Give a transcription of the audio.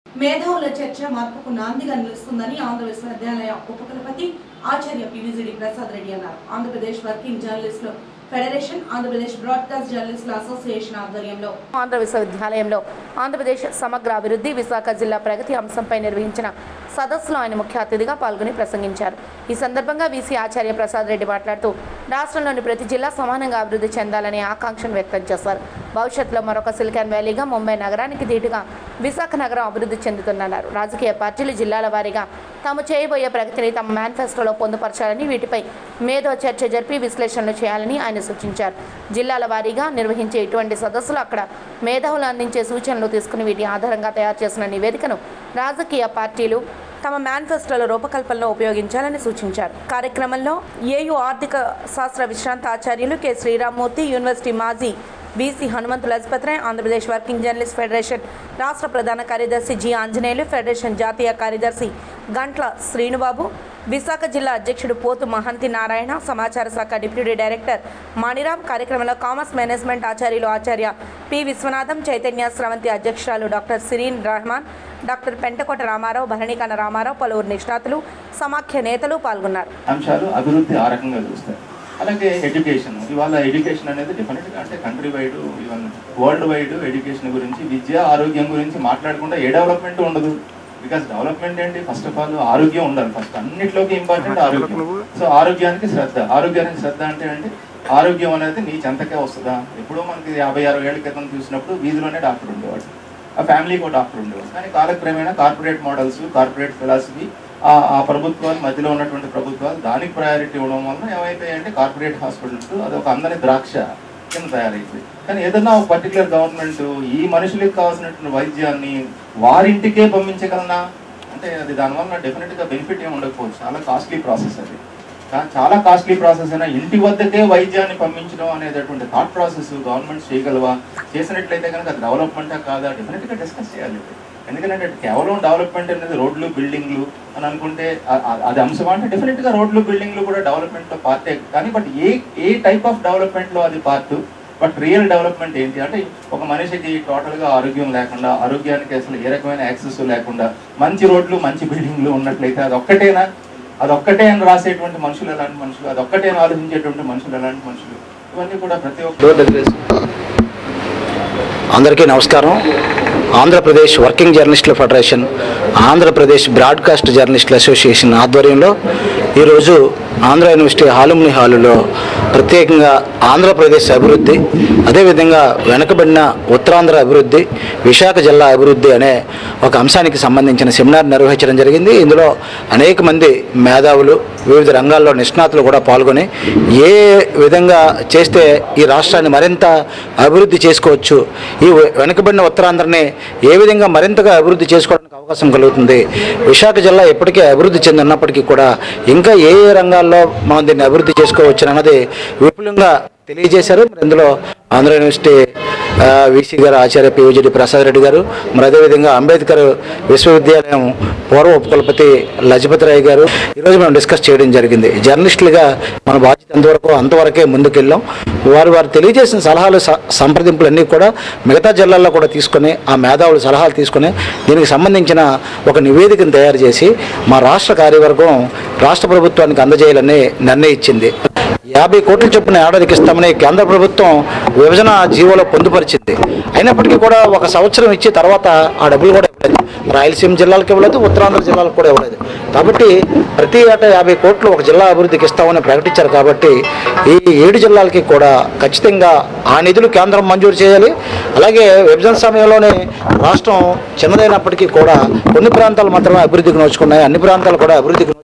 మేధావుల చర్చ మార్పుకు నాందిగా నిలుస్తుందని ఆంధ్ర విశ్వవిద్యాలయ ఉపకులపతి ఆచార్య పివిజిడి ప్రసాద్ రెడ్డి అన్నారు ఆంధ్రప్రదేశ్ వర్కింగ్ జర్నలిస్టుల ఫెడరేషన్ ఆంధ్రప్రదేశ్ బ్రాడ్కాస్ట్ జర్నలిస్టుల అసోసియేషన్ ఆధ్వర్యంలో ఆంధ్ర విశ్వవిద్యాలయంలో ఆంధ్రప్రదేశ్ సమగ్ర అభివృద్ధి విశాఖ జిల్లా ప్రగతి అంశంపై నిర్వహించిన సదస్సులో ఆయన ముఖ్య అతిథిగా పాల్గొని ప్రసంగించారు ఈ సందర్భంగా వీసీ ఆచార్య ప్రసాద్ రెడ్డి మాట్లాడుతూ రాష్ట్రంలోని ప్రతి జిల్లా సమానంగా అభివృద్ధి చెందాలనే ఆకాంక్షను వ్యక్తం చేశారు భవిష్యత్తులో మరొక సిలికాన్ వ్యాలీగా ముంబై నగరానికి ధీటుగా విశాఖ నగరం అభివృద్ధి చెందుతుందన్నారు రాజకీయ పార్టీలు జిల్లాల వారీగా తాము చేయబోయే ప్రగతిని తమ మేనిఫెస్టోలో పొందుపరచాలని వీటిపై మేధో చర్చ జరిపి విశ్లేషణలు చేయాలని ఆయన సూచించారు జిల్లాల వారీగా నిర్వహించే ఇటువంటి సదస్సులు అక్కడ మేధావులు అందించే సూచనలు తీసుకుని వీటి ఆధారంగా తయారు చేసిన నివేదికను రాజకీయ పార్టీలు తమ మేనిఫెస్టోల రూపకల్పనలో ఉపయోగించాలని సూచించారు కార్యక్రమంలో ఏయు ఆర్థిక శాస్త్ర విశ్రాంత ఆచార్యులు కె శ్రీరామ్మూర్తి యూనివర్సిటీ మాజీ VC Hanumanthu Lajapathi Rai Andhra Pradesh working journalist federation రాష్ట్ర ప్రధాన కార్యదర్శి జి ఆంజనేయులు ఫెడరేషన్ జాతీయ కార్యదర్శి గంట్ల శ్రీనుబాబు విశాఖ జిల్లా అధ్యక్షుడు పోతు మహంతి నారాయణ సమాచార శాఖ డిప్యూటీ డైరెక్టర్ మణిరామ్ కార్యక్రమంలో కామర్స్ మేనేజ్మెంట్ ఆచార్యులు ఆచార్య పి విశ్వనాథం చైతన్య స్రవంతి అధ్యక్షురాలు డాక్టర్ సిరీన్ రెహమాన్ డాక్టర్ పెంటకోట రామారావు భరణికాన రామారావు పలువురు నిష్ణాతులు సమాఖ్య నేతలు పాల్గొన్నారు అంశాలు అభివృద్ధి ఆ రకంగా చూస్తారు అలాగే ఎడ్యుకేషన్ ఇవాళ ఎడ్యుకేషన్ అనేది డెఫినెట్గా అంటే country wide even world wide education గురించి విద్య ఆరోగ్యం గురించి మాట్లాడకుండా ఏ డెవలప్మెంట్ ఉండదు బికాస్ డెవలప్మెంట్ ఏంటి ఫస్ట్ ఆఫ్ ఆల్ ఆరోగ్యం ఉండాలి ఫస్ట్ అన్నిట్లోకి ఇంపార్టెంట్ ఆరోగ్యం సో ఆరోగ్యానికి శ్రద్ధ ఆరోగ్యానికి శ్రద్ధ అంటే ఏంటి ఆరోగ్యం అనేది నీ చెంతకే వస్తుందా ఎప్పుడో మనకి యాభై అరవై ఏళ్ళ క్రితం చూసినప్పుడు వీధిలోనే డాక్టర్ ఉండేవాడు ఆ ఫ్యామిలీకి ఒక డాక్టర్ ఉండేవాడు కానీ కాలక్రమేణా కార్పొరేట్ మోడల్స్ కార్పొరేట్ ఫిలాసఫీ ఆ ఆ ప్రభుత్వాలు మధ్యలో ఉన్నటువంటి ప్రభుత్వాలు దానికి ప్రయారిటీ ఇవ్వడం వలన ఏమైపోయాయంటే కార్పొరేట్ హాస్పిటల్స్ అది ఒక అందని ద్రాక్ష కింద తయారైపోయింది కానీ ఏదన్నా ఒక పర్టికులర్ గవర్నమెంట్ ఈ మనుషులకు కావాల్సినటువంటి వైద్యాన్ని వారింటికే పంపించగలనా అంటే అది దానివల్ల డెఫినెట్గా బెనిఫిట్ ఏమి ఉండకపోవచ్చు చాలా కాస్ట్లీ ప్రాసెస్ అది కా- చాలా కాస్ట్లీ ప్రాసెస్ అయినా ఇంటి వద్దకే వైద్యాన్ని పంపించడం అనేటటువంటి థాట్ ప్రాసెస్ గవర్నమెంట్ చేయగలవా చేసినట్లయితే కనుక అది డెవలప్మెంటా కాదా డెఫినెట్గా డిస్కస్ చేయాలి ఇది. ఎందుకంటే కేవలం డెవలప్మెంట్ అనేది రోడ్లు బిల్డింగ్లు అని అనుకుంటే ఆ- ఆ- అది అంశం అంటే డెఫినెట్గా రోడ్లు బిల్డింగ్లు కూడా డెవలప్మెంట్లో పార్టే కానీ but a a type of డెవలప్మెంట్లో అది పార్ట్ బట్ రియల్ డెవలప్మెంట్ ఏంటి అంటే ఒక మనిషికి టోటల్గా ఆరోగ్యం లేకుండా ఆరోగ్యానికి అసలు ఏ రకమైన యాక్సెస్ లేకుండా మంచి రోడ్లు మంచి బిల్డింగ్లు ఉన్నట్లయితే అది ఒక్కటేనా అదొక్కటే అని రాసేటువంటి మనుషులు ఎలాంటి మనుషులు అదొక్కటే అని ఆలోచించేటువంటి మనుషులు ఎలాంటి మనుషులు ఇవన్నీ కూడా ప్రతి ఒక్క అందరికీ నమస్కారం ఆంధ్రప్రదేశ్ వర్కింగ్ జర్నలిస్టుల ఫెడరేషన్ ఆంధ్రప్రదేశ్ బ్రాడ్కాస్ట్ జర్నలిస్టుల అసోసియేషన్ ఆధ్వర్యంలో ఈరోజు ఆంధ్ర యూనివర్సిటీ హాలుమ్ని హాలులో ప్రత్యేకంగా ఆంధ్రప్రదేశ్ అభివృద్ధి అదేవిధంగా వెనుకబడిన ఉత్తరాంధ్ర అభివృద్ధి విశాఖ జిల్లా అభివృద్ధి అనే ఒక అంశానికి సంబంధించిన సెమినార్ నిర్వహించడం జరిగింది ఇందులో అనేక మంది మేధావులు వివిధ రంగాల్లో నిష్ణాతులు కూడా పాల్గొని ఏ విధంగా చేస్తే ఈ రాష్ట్రాన్ని మరింత అభివృద్ధి చేసుకోవచ్చు ఈ వెనుకబడిన ఉత్తరాంధ్రని ఏ విధంగా మరింతగా అభివృద్ధి చేసుకోవడానికి అవకాశం కలుగుతుంది విశాఖ జిల్లా ఇప్పటికే అభివృద్ధి చెందినప్పటికీ కూడా ఇంకా ఏ ఏ రంగాల్లో మనం దీన్ని అభివృద్ధి చేసుకోవచ్చు అన్నది విపులంగా తెలియజేశారు మరి ఇందులో ఆంధ్ర యూనివర్సిటీ ఆ, వీసీ గారు ఆచార్య పివిజిడి ప్రసాద్ రెడ్డి గారు మరి అదేవిధంగా అంబేద్కర్ విశ్వవిద్యాలయం పూర్వ ఉపకులపతి లజపతి రాయ్ గారు ఈరోజు మనం డిస్కస్ చేయడం జరిగింది జర్నలిస్టులుగా మన బాధ్యత ఎంతవరకు అంతవరకే ముందుకెళ్ళాం వారు వారు తెలియజేసిన సలహాలు స- సంప్రదింపులన్నీ కూడా మిగతా జిల్లాల్లో కూడా తీసుకొని ఆ మేధావుల సలహాలు తీసుకొని దీనికి సంబంధించిన ఒక నివేదికను తయారు చేసి మా రాష్ట్ర కార్యవర్గం రాష్ట్ర ప్రభుత్వానికి అందజేయాలని నిర్ణయించింది యాభై కోట్ల చొప్పున ఏడాదికి ఇస్తామని కేంద్ర ప్రభుత్వం విభజన జీవోలో పొందుపరిచింది అయినప్పటికీ కూడా ఒక సంవత్సరం ఇచ్చి తర్వాత ఆ డబ్బులు కూడా ఇవ్వలేదు రాయలసీమ జిల్లాలకు ఇవ్వలేదు ఉత్తరాంధ్ర జిల్లాలకు కూడా ఇవ్వలేదు కాబట్టి ప్రతి ఏటా యాభై కోట్లు ఒక జిల్లా అభివృద్ధికి ఇస్తామని ప్రకటించారు కాబట్టి ఈ ఏడు జిల్లాలకి కూడా ఖచ్చితంగా ఆ నిధులు కేంద్రం మంజూరు చేయాలి అలాగే విభజన సమయంలోనే రాష్ట్రం చిన్నదైనప్పటికీ కూడా కొన్ని ప్రాంతాలు మాత్రమే అభివృద్ధికి నోచుకున్నాయి అన్ని ప్రాంతాలు కూడా అభివృద్ధికి